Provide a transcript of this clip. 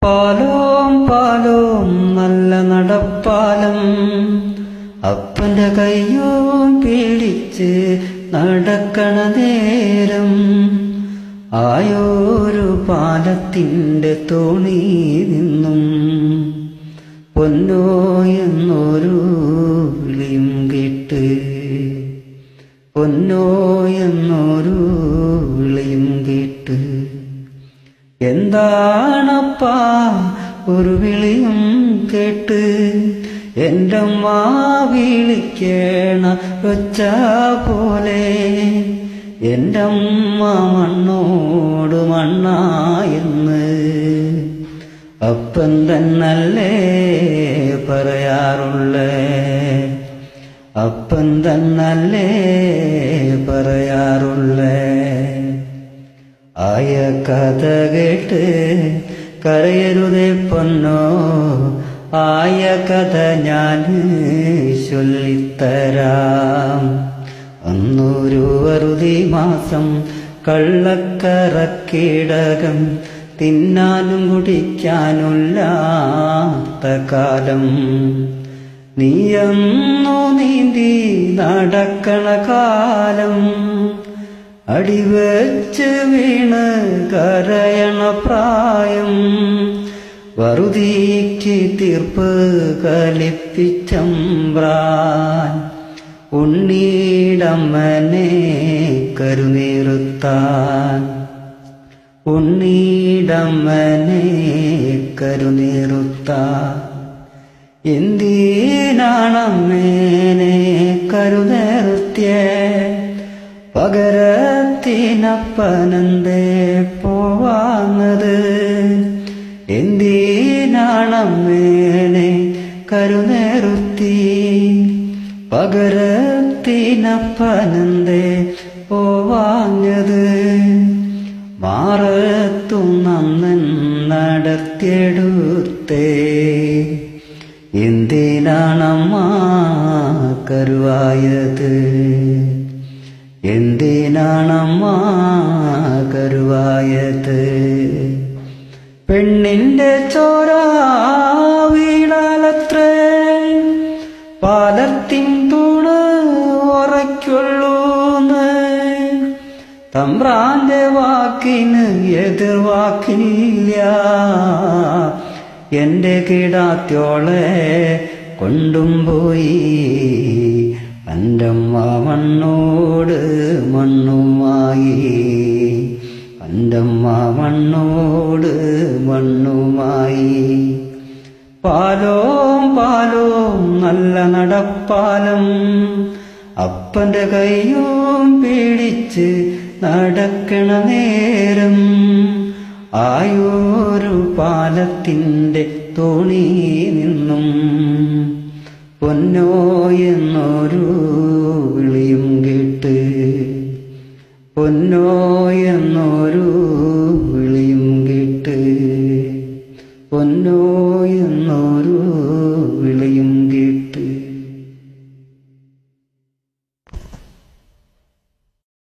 പാലോം പാലോം നല്ല നടപ്പാലം അപ്പന്റെ കയ്യും പിടിച്ച് നടക്കണ നേരം ആയോരു പാലത്തിൻ്റെ തോണി നിന്നും പൊന്നോ എന്നൊരു വിളിയും കേട്ട് പൊന്നോ എന്നൊരു വിളിയും കേട്ട് എന്താണപ്പാ ഒരു വിളിയും കേട്ട് എൻ്റെ അമ്മ വിളിക്കേണ ഒച്ച പോലെ എൻ്റെ അമ്മ മണ്ണോട് മണ്ണായെന്ന് അപ്പൻ തന്നല്ലേ പറയാറുള്ളേ അപ്പൻ തന്നല്ലേ പറയാറുള്ളേ ആയ കഥ കേട്ട് കരയരുതേ പൊന്നോ ആയ കഥ ഞാൻ ചൊല്ലിത്തരാം അന്നൊരു അറുതി മാസം കള്ളക്കറക്കിടകം തിന്നാനും കുടിക്കാനുമില്ലാത്ത കാലം നീയെന്നു നീന്തി നടക്കണ കാലം അടിവെച്ച് വീണ് കരയണ പ്രായം വറുതിക്ക് തീർപ്പ് കലിപ്പിച്ചമ്പ്രാൻ ഉണ്ണീടമ്മനെ കരുനീറുത്താൻ ഉണ്ണീടമ്മനെ കരുനീറുത്താൻ എന്തിനാണമ്മേനെ കരുനീറുത്തിയേ പകരത്തിനപ്പനന്തേ പോവാങ്ങത് എന്തിനാണമ്മേനെ കരുനേറുത്തി പകരത്തിനപ്പനന്തേ പോവാഞ്ഞത് മാറത്തും നന്നൻ നടത്തിയെടുത്തേ എന്തിനാണമ്മ കരുവായത് എന്തിനാണമ്മ കരുവായത് പെണ്ണിന്റെ ചോര വീണാലത്രേ പാലത്തിൻ തൂണ് ഉറയ്ക്കുള്ളൂന്ന് തമ്പ്രാന്റെ വാക്കിന് എതിർവാക്കില്ല എന്റെ കിടാത്യോളെ കൊണ്ടും പോയി അൻ്റമ്മ മണ്ണോട് മണ്ണുമായി അൻ്റമ്മ മണ്ണോട് മണ്ണുമായി പാലോം പാലോം നല്ല നടപ്പാലം അപ്പന്റെ കയ്യും പിടിച്ച് നടക്കണ നേരം ആയോരു പാലത്തിൻ്റെ തോണി നിന്നും പൊന്നോ എന്നൊരു വിളിയും കേട്ട് പൊന്നോ എന്നൊരു വിളിയും കേട്ട് പൊന്നോ എന്നൊരു